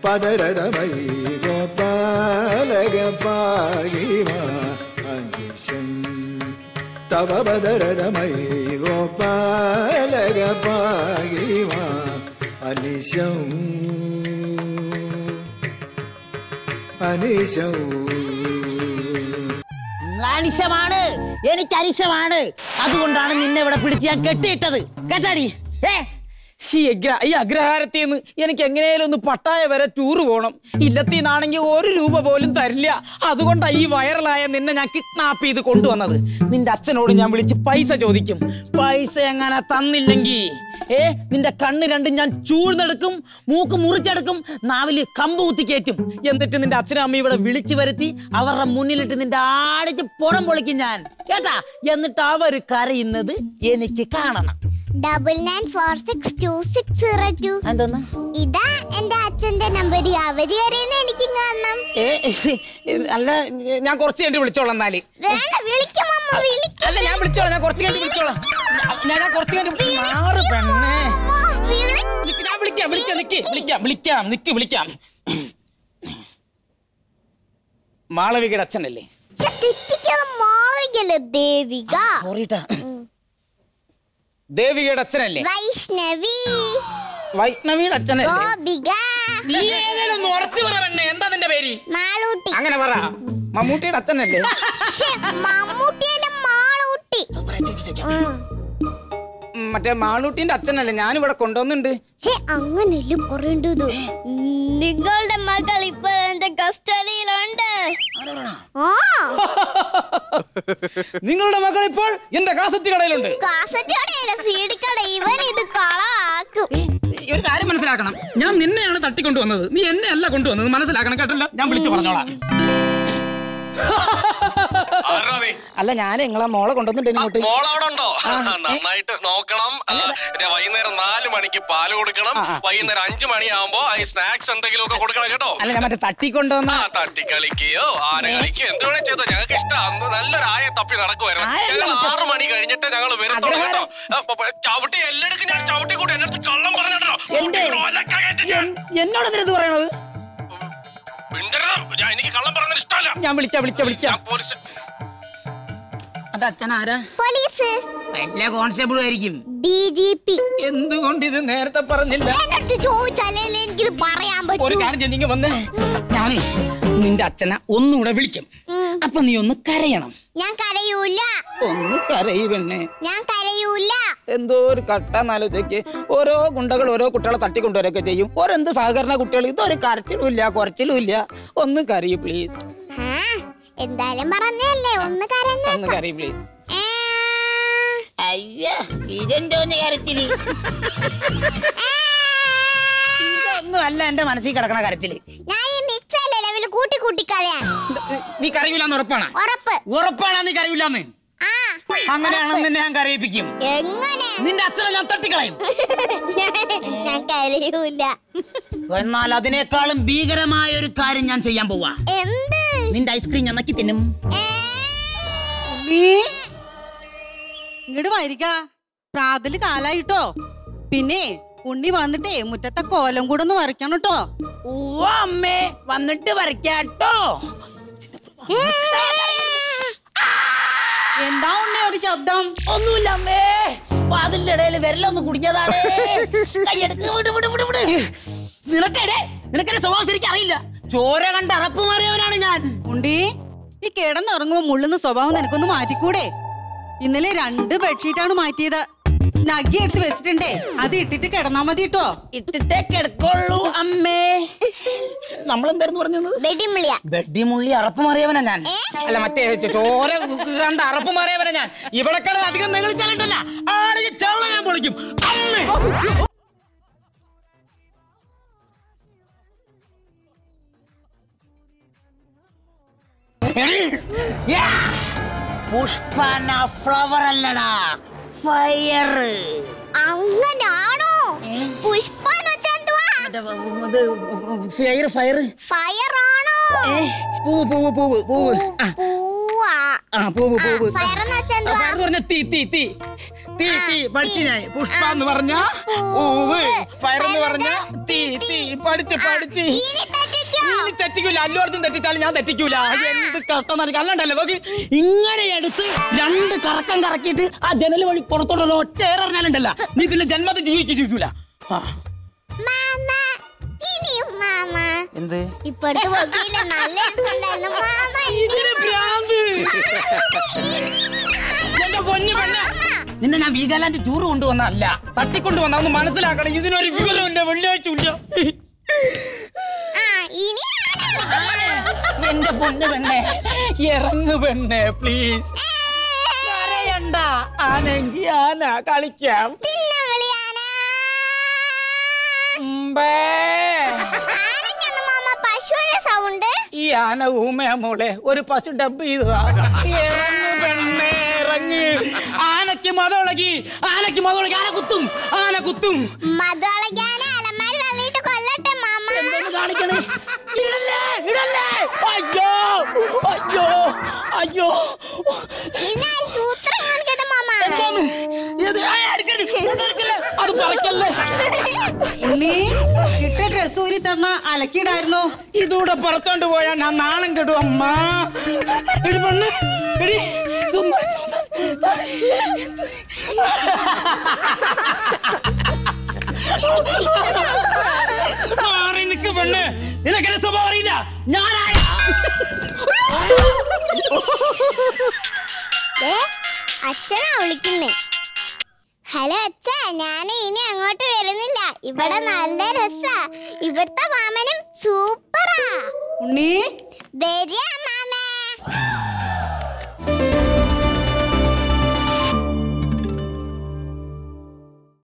പദരഥമൈ ഗോപാലക പാകിമാ അനിശം തവ പദരഥമൈ ഗോപാലക പാകിമാ അനിശം അനിശം അനിശമാണ് എനിക്ക് അനിശമാണ് അതുകൊണ്ടാണ് നിന്നെ ഇവിടെ പിടിച്ച് ഞാൻ കെട്ടിയിട്ടത് കേട്ടാടി ഏ ഈ അഗ്ര ഈ അഗ്രഹാരത്തിൽ നിന്ന് എനിക്ക് എങ്ങനെയാലും ഒന്ന് പട്ടായ വരെ ടൂറ് പോകണം ഇല്ലത്തിൽ നിന്നാണെങ്കിൽ ഒരു രൂപ പോലും തരില്ല അതുകൊണ്ടാണ് ഈ വൈറലായ നിന്നെ ഞാൻ കിഡ്നാപ്പ് ചെയ്ത് കൊണ്ടുവന്നത് നിന്റെ അച്ഛനോട് ഞാൻ വിളിച്ച് പൈസ ചോദിക്കും പൈസ എങ്ങനെ തന്നില്ലെങ്കിൽ ഏ നിന്റെ കണ്ണ് രണ്ടും ഞാൻ ചൂഴ്ന്നെടുക്കും മൂക്ക് മുറിച്ചെടുക്കും നാവില് കമ്പ് കുത്തി കയറ്റും എന്നിട്ട് നിന്റെ അച്ഛനും അമ്മയും ഇവിടെ വിളിച്ചു വരുത്തി അവരുടെ മുന്നിലിട്ട് നിന്റെ ആടിച്ച് പുറം പൊളിക്കും ഞാൻ കേട്ടാ എന്നിട്ട് അവര് കരയുന്നത് എനിക്ക് കാണണം double nine four six two six zero two എന്തോന്ന് ഇതാ എന്റെ അച്ഛന്റെ നമ്പർ അവര് കയറിയെന്ന് എനിക്കും കാണണം ഏ ഏ, അല്ല ഞാൻ കുറച്ച് കഴിഞ്ഞ് വിളിച്ചോളാം എന്നാല് വേണ്ട വിളിക്കും അമ്മ വിളിക്കും അല്ല ഞാൻ വിളിച്ചോളാം ഞാൻ കുറച്ച് കഴിഞ്ഞ് വിളിച്ചോളാം ഞാൻ ഞാൻ കുറച്ച് കഴിഞ്ഞ് മാറ് പെണ്ണേ നിക്ക്, ഞാൻ വിളിക്കാം വിളിക്കാം നിക്ക് വിളിക്കാം വിളിക്കാം നിക്ക് വിളിക്കാം മാളവികയുടെ അച്ഛനല്ലേ തെറ്റിക്കാതെ മാറിക്കല്ലേ ദേവിക സോറിട്ടാ ദേവികയുടെ അച്ഛനല്ലേ വൈഷ്ണവി വൈഷ്ണവിയുടെ അച്ഛനല്ലേ ഗോപിക നീ ഏതായാലും ഒന്ന് ഉറച്ചു പറ പെണ്ണേ എന്താ നിന്റെ പേര് മാളൂട്ടി അങ്ങനെ പറ മമ്മൂട്ടിയുടെ അച്ഛനല്ലേ ശ്ശെ, മമ്മൂട്ടിയല്ല മാളൂട്ടി ഉം. ഉം, മറ്റേ മാളൂട്ടിന്റെ അച്ഛനല്ലേ ഞാനിവിടെ കൊണ്ടുവന്നുണ്ട് ഛെ, അങ്ങനെയല്ലേ പറയേണ്ടത് നിങ്ങളുടെ മകൾ ഇപ്പൊ എന്റെ കസ്റ്റഡിയിലുണ്ട് ആ നിങ്ങളുടെ മകൾ ഇപ്പോൾ എന്റെ കാസറ്റ് കടയിലുണ്ട് കാസറ്റ് കടയല്ല സീഡി കട ഇവൻ ഇത് കളാക്കും ഈ ഒരു കാര്യം മനസ്സിലാക്കണം ഞാൻ നിന്നെയാണ് തട്ടിക്കൊണ്ടുവന്നത് നീ എന്നെ അല്ല കൊണ്ടുവന്നത് മനസ്സിലാക്കണം കേട്ടല്ലോ ഞാൻ വിളിച്ചു പറഞ്ഞോളാം ആരാ നീ അല്ല ഞാൻ നിങ്ങളെ മോളെ കൊണ്ടുവന്നിട്ട് ഇങ്ങോട്ട് മോൾ അവിടെ ഉണ്ടോ നന്നായിട്ട് നോക്കണം ആ, പിന്നെ വൈകുന്നേരം നാല് മണിക്ക് പാല് കൊടുക്കണം വൈകുന്നേരം അഞ്ചു മണിയാവുമ്പോ ഈ സ്നാക്സ് എന്തെങ്കിലും ഒക്കെ കൊടുക്കണം കേട്ടോ അല്ല ഞാൻ മറ്റേ തട്ടിക്കൊണ്ടുവന്ന ആ തട്ടിക്കളിക്കുകയോ ആന കളിക്കുകയോ എന്ത് വേണേ ചെയ്തോ ഞങ്ങൾക്ക് ഇഷ്ടമാണ് നല്ലൊരു ആയ തപ്പി നടക്കുമായിരുന്നു ആയല്ല ഞങ്ങൾ മറ്റേ- ആറു മണി കഴിഞ്ഞിട്ട് ഞങ്ങൾ വരുത്തുള്ളൂ കേട്ടോ ആ, പ- പ- ചവിട്ടി എല്ലായിടക്കും ഞാൻ ചവിട്ടി കൂട്ടി എന്റെ അടുത്ത് കള്ളം പറഞ്ഞോ എന്റെ എൻ- എന്നോട് എന്തിനാ ഇത് പറയണത് ഞാൻ എനിക്ക് കള്ളം പറഞ്ഞത് ഇഷ്ടമല്ല ഞാൻ വിളിച്ച വിളിച്ച വിളിച്ച ഞാൻ പോലീസ് അന്റെ അച്ഛൻ ആരാ പോലീസ് വല്ല കോൺസ്റ്റബിൾ ആയിരിക്കും ഡി ജി പി എന്തുകൊണ്ട് ഇത് നേരത്തെ പറഞ്ഞില്ല എന്റെ അടുത്ത് ചോദിച്ചാലല്ലേ എനിക്കിത് പറയാൻ ഒരു പറ്റൂ കാര്യം ചെയ്തിങ്ങ വന്ന് ഞാനേ നിന്റെ അച്ഛനെ ഒന്നുകൂടെ വിളിക്കും ഉം. അപ്പൊ നീ ഒന്ന് കരയണം ഞാൻ കരയൂല ഒന്ന് കരയി പെണ്ണേ ഞാൻ കരയൂല എന്തോ ഒരു കട്ടാന്നാലോചിക്ക് ഓരോ ഗുണ്ടകൾ ഓരോ കുട്ടികളെ തട്ടിക്കൊണ്ടുവരൊക്കെ ചെയ്യും ഓരെന്ത് സഹകരണ കുട്ടികൾ ഇതൊരു കരച്ചിലും ഇല്ല കുറച്ചിലും ഇല്ല ഒന്ന് കരയൂ പ്ലീസ് ആ, എന്തായാലും പറഞ്ഞല്ലേ ഒന്ന് ഒന്ന് കരഞ്ഞേക്കാം കരയൂ പ്ലീസ് ഏ, അയ്യോ ഇതെന്തോന്ന് കരച്ചില് ഇതൊന്നും അല്ല എന്റെ മനസ്സിൽ കിടക്കണ കരച്ചില് ഞാൻ ഈ മിക്സല്ലേ ലെവൽ കൂട്ടി കൂട്ടി കരയാൻ നീ കരയൂലെന്ന് ഉറപ്പാണ് ഉറപ്പ് ഉറപ്പാണ് നീ കരയൂലെന്ന് ആ അങ്ങനെയാണെന്ന് നിന്നെ ഞാൻ കരയിപ്പിക്കും എങ്ങനെ നിന്റെ അച്ഛനെ ഞാൻ തട്ടിക്കളയും ഞാൻ കരയൂല എന്നാൽ അതിനേക്കാളും ഭീകരമായ ഒരു കാര്യം ഞാൻ ചെയ്യാൻ പോവാ എന്ത് നിന്റെ ഐസ്ക്രീം ഞാൻ നക്കി തിന്നും ഏ, ഇങ്ങോട്ട് വരിക പ്രാതല് കാലായിട്ടോ പിന്നെ ഉണ്ണി വന്നിട്ടേ മുറ്റത്തെ കോലം കൂടെ ഒന്ന് വരയ്ക്കണം കേട്ടോ ഓ അമ്മേ വന്നിട്ട് വരയ്ക്കാട്ടോ എന്താ ഉണ്ണി ഒരു ശബ്ദം ഒന്നുമില്ല അമ്മേ അതിന്റെ ഇടയിൽ വിരലൊന്ന് കുടിക്കാതാണ് കൈയെടുക്ക് വിട് വിട് വിട് വിട് നിനക്കെടെ നിനക്കെന്നെ സ്വഭാവം ശരിക്കും അറിയില്ല ചോര കണ്ട് അറപ്പ് മാറിയവനാണ് ഞാൻ ഉണ്ടി ഈ കിടന്നുറങ്ങുമ്പോ മുള്ളുന്ന സ്വഭാവം നിനക്കൊന്ന് മാറ്റിക്കൂടെ ഇന്നലെ രണ്ട് ബെഡ്ഷീറ്റാണ് മാറ്റിയത് സ്നഗ്ഗി എടുത്ത് വെച്ചിട്ടുണ്ടേ അത് ഇട്ടിട്ട് കിടന്നാ മതി കേട്ടോ ഇട്ടിട്ടേ കിടക്കുള്ളൂ അമ്മേ നമ്മളെന്തായിരുന്നു പറഞ്ഞത് വെടിമുള്ളിയ ബെഡിമുള്ളി അറപ്പ് മാറിയവനാ ഞാൻ അല്ല മറ്റേ ചോ- ചോര കണ്ട് അറപ്പ് മാറിയവനാ ഞാൻ ഇവിടെ കിടന്ന് അധികം നെളിച്ചാലിട്ടല്ല ആണെങ്കിൽ ചെള്ള ഞാൻ പൊളിക്കും അമ്മേ യാ! പുഷ്പന ഫ്ലവർ അല്ലടാ ഫയർ അങ്ങനാണോ പുഷ്പ എന്ന് വെച്ചാ എന്തുവാ ഫയർ ഫയർ ഫയർ ആണോ പൂവ് പൂവ് പൂവ് പൂവ് ആ പൂവ പോവാ ആ പോവ് പോവ് ഫയർ എന്ന് വെച്ചാ എന്തുവാ ഫയർ എന്ന് പറഞ്ഞ തീ തീ തീ തീ തീ പഠിച്ചു ഞാൻ പുഷ്പ എന്ന് പറഞ്ഞ പൂവ് ഫയർ എന്ന് പറഞ്ഞ തീ തീ പഠിച്ച് പഠിച്ച് ഇനി തെറ്റിച്ചോ? ഇനി തെറ്റിക്കൂല അല്ലു അർജുൻ തെറ്റിച്ചാലും ഞാൻ തെറ്റിക്കൂല എന്ത് കഷ്ടം നൽകി അല്ലാണ്ടല്ലേ നോക്ക് ഇങ്ങനെ എടുത്ത് രണ്ട് കറക്കം കറക്കിയിട്ട് ആ ജനൽ വഴി പുറത്തോട്ടുള്ള ഒറ്റ ഏററിഞ്ഞാലുണ്ടല്ല നീ പിന്നെ ജന്മത്തിൽ ജീവിച്ചു ജീവിക്കൂല ആ മാമ ഇനിയും മാമ എന്ത് ഇപ്പോഴത്തെ വകയില് നല്ല രസമുണ്ടായിരുന്നു മാമ ഇതിന് ഭ്രാന്ത് എന്റെ പൊന്നു പെണ്ണ നിന്നെ ഞാൻ വീഗാലാൻഡ് ടൂർ കൊണ്ടുവന്നല്ല തട്ടിക്കൊണ്ടുവന്ന ഒന്ന് മനസ്സിലാക്കണം ഇതിനൊരു വിവരമില്ല വെള്ളിയാഴ്ച ഇല്ല ആ ഇനി ആരാണ്? എന്റെ പൊന്നു പെണ്ണെ ഇറങ്ങു പെണ്ണെ പ്ലീസ് കരയണ്ട ആനെങ്കി ആന കളിക്കാം തിന്നവിളിയാന. ഉമ്പേ. ആനയ്ക്കാണ് മാമ പശുവിന്റെ സൗണ്ട് ഈ ആന ഊമയാ മോളെ ഒരു പശു ഡബ് ചെയ്തതാ ഇറങ്ങു പെണ്ണെ ഇറങ്ങ് ആനയ്ക്ക് മതളകി ആനയ്ക്ക് മതളകി ആന കുത്തും ആന കുത്തും മതളകാന അലമാരി തള്ളിയിട്ട് കൊല്ലട്ടെ മാമ എന്തെന്ന് കാണിക്കണേ ഇടല്ലേ ഇടല്ലേ അയ്യോ അയ്യോ അയ്യോ പിന്നെ ആ സൂത്രം കാണിക്കട്ടെ മാമ എന്താണ് ഇത് ആ, എടുക്കരുത്, എടുക്കല്ലേ? അത് പറക്കല്ലേ ഉണ്ണി ഇട്ട ഡ്രസ് ഊരി തന്ന അലക്കിയിടായിരുന്നു ഇതൂടെ പുറത്തോണ്ട് പോയാ ഞാൻ നാണം കെടും അമ്മ എടി പെണ്ണ് എടി ഇതൊന്നും മാറി നിക്ക് പെണ്ണ് നിനക്കെന്നെ സ്വഭാവം അറിയില്ല ഞാനായ ദേ, അച്ഛനാ വിളിക്കുന്നേ ഹലോ അച്ഛ ഞാൻ ഇനി അങ്ങോട്ട് വരുന്നില്ല ഇവിടെ നല്ല രസാ ഇവിടുത്തെ മാമനും സൂപ്പറാ ഉണ്ണി വരിക മാമ